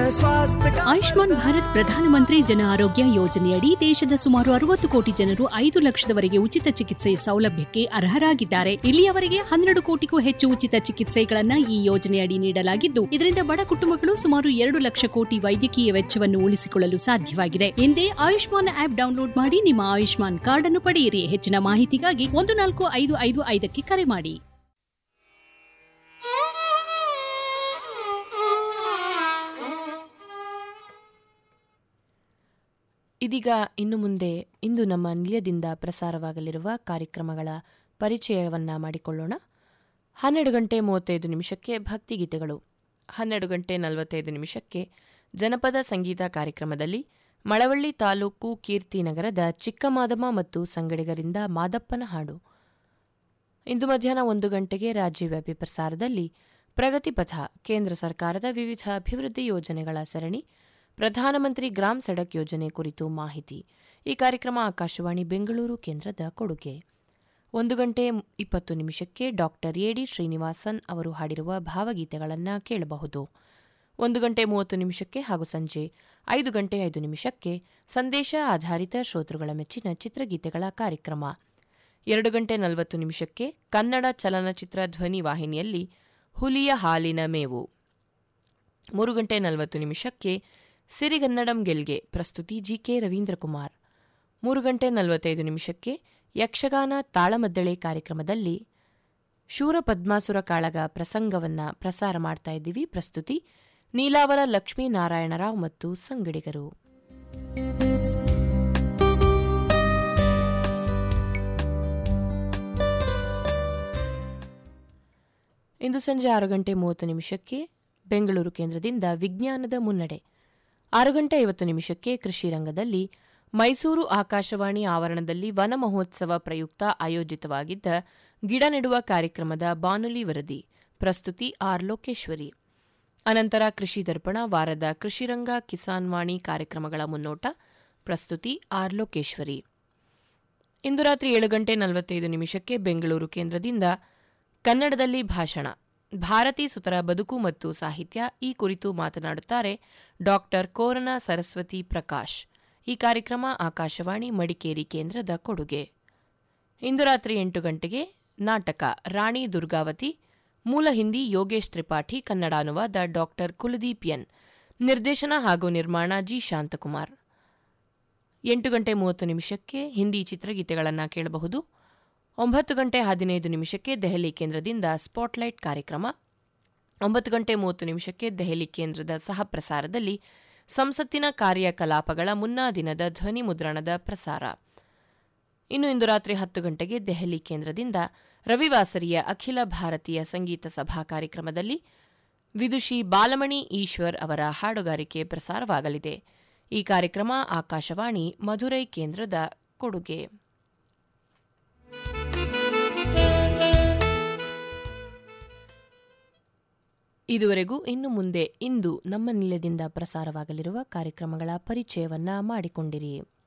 स्वास्थ्य का ಆಯುಷ್ಮಾನ್ ಭಾರತ್ ಪ್ರಧಾನಮಂತ್ರಿ ಜನ ಆರೋಗ್ಯ ಯೋಜನೆಯಡಿ ದೇಶದ ಸುಮಾರು ಅರವತ್ತು ಕೋಟಿ ಜನರು ಐದು ಲಕ್ಷದವರೆಗೆ ಉಚಿತ ಚಿಕಿತ್ಸೆ ಸೌಲಭ್ಯಕ್ಕೆ ಅರ್ಹರಾಗಿದ್ದಾರೆ ಇಲ್ಲಿಯವರೆಗೆ ಹನ್ನೆರಡು ಕೋಟಿಗೂ ಹೆಚ್ಚು ಉಚಿತ ಚಿಕಿತ್ಸೆಗಳನ್ನ ಈ ಯೋಜನೆಯಡಿ ನೀಡಲಾಗಿದ್ದು ಇದರಿಂದ ಬಡ ಕುಟುಂಬಗಳು ಸುಮಾರು ಎರಡು ಲಕ್ಷ ಕೋಟಿ ವೈದ್ಯಕೀಯ ವೆಚ್ಚವನ್ನು ಉಳಿಸಿಕೊಳ್ಳಲು ಸಾಧ್ಯವಾಗಿದೆ ಹಿಂದೆ ಆಯುಷ್ಮಾನ್ ಆಪ್ ಡೌನ್ಲೋಡ್ ಮಾಡಿ ನಿಮ್ಮ ಆಯುಷ್ಮಾನ್ ಕಾರ್ಡ್ ಅನ್ನು ಪಡೆಯಿರಿ ಹೆಚ್ಚಿನ ಮಾಹಿತಿಗಾಗಿ ಒಂದು ನಾಲ್ಕು ಐದು ಐದು ಐದಕ್ಕೆ ಕರೆ ಮಾಡಿ ಇದೀಗ ಇನ್ನು ಮುಂದೆ ಇಂದು ನಮ್ಮ ನಿಲಯದಿಂದ ಪ್ರಸಾರವಾಗಲಿರುವ ಕಾರ್ಯಕ್ರಮಗಳ ಪರಿಚಯವನ್ನ ಮಾಡಿಕೊಳ್ಳೋಣ ಹನ್ನೆರಡು ಗಂಟೆ ಮೂವತ್ತೈದು ನಿಮಿಷಕ್ಕೆ ಭಕ್ತಿಗೀತೆಗಳು ಹನ್ನೆರಡು ಗಂಟೆ ನಲವತ್ತೈದು ನಿಮಿಷಕ್ಕೆ ಜನಪದ ಸಂಗೀತ ಕಾರ್ಯಕ್ರಮದಲ್ಲಿ ಮಳವಳ್ಳಿ ತಾಲೂಕು ಕೀರ್ತಿನಗರದ ಚಿಕ್ಕಮಾದಮ್ಮ ಮತ್ತು ಸಂಗಡಿಗರಿಂದ ಮಾದಪ್ಪನ ಹಾಡು ಇಂದು ಮಧ್ಯಾಹ್ನ ಒಂದು ಗಂಟೆಗೆ ರಾಜ್ಯವ್ಯಾಪಿ ಪ್ರಸಾರದಲ್ಲಿ ಪ್ರಗತಿಪಥ ಕೇಂದ್ರ ಸರ್ಕಾರದ ವಿವಿಧ ಅಭಿವೃದ್ಧಿ ಯೋಜನೆಗಳ ಸರಣಿ ಪ್ರಧಾನಮಂತ್ರಿ ಗ್ರಾಮ್ ಸಡಕ್ ಯೋಜನೆ ಕುರಿತು ಮಾಹಿತಿ ಈ ಕಾರ್ಯಕ್ರಮ ಆಕಾಶವಾಣಿ ಬೆಂಗಳೂರು ಕೇಂದ್ರದ ಕೊಡುಗೆ ಒಂದು ಗಂಟೆ ಇಪ್ಪತ್ತು ನಿಮಿಷಕ್ಕೆ ಡಾಕ್ಟರ್ ಎಡಿ ಶ್ರೀನಿವಾಸನ್ ಅವರು ಹಾಡಿರುವ ಭಾವಗೀತೆಗಳನ್ನು ಕೇಳಬಹುದು ಒಂದು ಗಂಟೆ ಮೂವತ್ತು ನಿಮಿಷಕ್ಕೆ ಹಾಗೂ ಸಂಜೆ ಐದು ಗಂಟೆ ಐದು ನಿಮಿಷಕ್ಕೆ ಸಂದೇಶ ಆಧಾರಿತ ಶ್ರೋತೃಗಳ ಮೆಚ್ಚಿನ ಚಿತ್ರಗೀತೆಗಳ ಕಾರ್ಯಕ್ರಮ ಎರಡು ಗಂಟೆ ನಲವತ್ತು ನಿಮಿಷಕ್ಕೆ ಕನ್ನಡ ಚಲನಚಿತ್ರ ಧ್ವನಿ ವಾಹಿನಿಯಲ್ಲಿ ಹುಲಿಯ ಹಾಲಿನ ಮೇವು ಮೂರು ಗಂಟೆ ನಲವತ್ತು ನಿಮಿಷಕ್ಕೆ ಸಿರಿಗನ್ನಡಂ ಗೆಲ್ಗೆ ಪ್ರಸ್ತುತಿ ಜಿಕೆ ರವೀಂದ್ರಕುಮಾರ್ ಮೂರು ಗಂಟೆ ನಲವತ್ತೈದು ನಿಮಿಷಕ್ಕೆ ಯಕ್ಷಗಾನ ತಾಳಮದ್ದಳೆ ಕಾರ್ಯಕ್ರಮದಲ್ಲಿ ಶೂರ ಪದ್ಮಾಸುರ ಕಾಳಗ ಪ್ರಸಂಗವನ್ನ ಪ್ರಸಾರ ಮಾಡ್ತಾ ಇದ್ದೀವಿ ಪ್ರಸ್ತುತಿ ನೀಲಾವರ ಲಕ್ಷ್ಮೀನಾರಾಯಣರಾವ್ ಮತ್ತು ಸಂಗಡಿಗರು ಇಂದು ಸಂಜೆ ಆರು ಗಂಟೆ ಮೂವತ್ತು ನಿಮಿಷಕ್ಕೆ ಬೆಂಗಳೂರು ಕೇಂದ್ರದಿಂದ ವಿಜ್ಞಾನದ ಮುನ್ನಡೆ ಆರು ಗಂಟೆ ಐವತ್ತು ನಿಮಿಷಕ್ಕೆ ಕೃಷಿ ರಂಗದಲ್ಲಿ ಮೈಸೂರು ಆಕಾಶವಾಣಿ ಆವರಣದಲ್ಲಿ ವನ ಮಹೋತ್ಸವ ಪ್ರಯುಕ್ತ ಆಯೋಜಿತವಾಗಿದ್ದ ಗಿಡ ನೆಡುವ ಕಾರ್ಯಕ್ರಮದ ಬಾನುಲಿ ವರದಿ ಪ್ರಸ್ತುತಿ ಆರ್ ಲೋಕೇಶ್ವರಿ ಅನಂತರ ಕೃಷಿ ದರ್ಪಣ ವಾರದ ಕೃಷಿರಂಗ ಕಿಸಾನ್ ವಾಣಿ ಕಾರ್ಯಕ್ರಮಗಳ ಮುನ್ನೋಟ ಪ್ರಸ್ತುತಿ ಆರ್ ಲೋಕೇಶ್ವರಿ ಇಂದು ರಾತ್ರಿ ಏಳು ಗಂಟೆ ನಲವತ್ತೈದು ನಿಮಿಷಕ್ಕೆ ಬೆಂಗಳೂರು ಕೇಂದ್ರದಿಂದ ಕನ್ನಡದಲ್ಲಿ ಭಾಷಣ ಭಾರತಿ ಸುತರ ಬದುಕು ಮತ್ತು ಸಾಹಿತ್ಯ ಈ ಕುರಿತು ಮಾತನಾಡುತ್ತಾರೆ ಡಾಕ್ಟರ್ ಕೋರನ ಸರಸ್ವತಿ ಪ್ರಕಾಶ್ ಈ ಕಾರ್ಯಕ್ರಮ ಆಕಾಶವಾಣಿ ಮಡಿಕೇರಿ ಕೇಂದ್ರದ ಕೊಡುಗೆ ಇಂದು ರಾತ್ರಿ ಎಂಟು ಗಂಟೆಗೆ ನಾಟಕ ರಾಣಿ ದುರ್ಗಾವತಿ ಮೂಲ ಹಿಂದಿ ಯೋಗೇಶ್ ತ್ರಿಪಾಠಿ ಕನ್ನಡ ಅನುವಾದ ಡಾಕ್ಟರ್ ಕುಲದೀಪ್ ಎನ್ ನಿರ್ದೇಶನ ಹಾಗೂ ನಿರ್ಮಾಣ ಜಿ ಶಾಂತಕುಮಾರ್ ಎಂಟು ಗಂಟೆ ಮೂವತ್ತು ನಿಮಿಷಕ್ಕೆ ಹಿಂದಿ ಚಿತ್ರಗೀತೆಗಳನ್ನು ಕೇಳಬಹುದು ಒಂಬತ್ತು ಗಂಟೆ ಹದಿನೈದು ನಿಮಿಷಕ್ಕೆ ದೆಹಲಿ ಕೇಂದ್ರದಿಂದ ಸ್ಪಾಟ್ಲೈಟ್ ಕಾರ್ಯಕ್ರಮ ಒಂಬತ್ತು ಗಂಟೆ ಮೂವತ್ತು ನಿಮಿಷಕ್ಕೆ ದೆಹಲಿ ಕೇಂದ್ರದ ಸಹ ಪ್ರಸಾರದಲ್ಲಿ ಸಂಸತ್ತಿನ ಕಾರ್ಯಕಲಾಪಗಳ ಮುನ್ನಾ ದಿನದ ಧ್ವನಿ ಮುದ್ರಣದ ಪ್ರಸಾರ ಇನ್ನು ಇಂದು ರಾತ್ರಿ ಹತ್ತು ಗಂಟೆಗೆ ದೆಹಲಿ ಕೇಂದ್ರದಿಂದ ರವಿವಾಸರಿಯ ಅಖಿಲ ಭಾರತೀಯ ಸಂಗೀತ ಸಭಾ ಕಾರ್ಯಕ್ರಮದಲ್ಲಿ ವಿದುಷಿ ಬಾಲಮಣಿ ಈಶ್ವರ್ ಅವರ ಹಾಡುಗಾರಿಕೆ ಪ್ರಸಾರವಾಗಲಿದೆ ಈ ಕಾರ್ಯಕ್ರಮ ಆಕಾಶವಾಣಿ ಮಧುರೈ ಕೇಂದ್ರದ ಕೊಡುಗೆ ಇದುವರೆಗೂ ಇನ್ನು ಮುಂದೆ ಇಂದು ನಮ್ಮ ನಿಲಯದಿಂದ ಪ್ರಸಾರವಾಗಲಿರುವ ಕಾರ್ಯಕ್ರಮಗಳ ಪರಿಚಯವನ್ನ ಮಾಡಿಕೊಂಡಿರಿ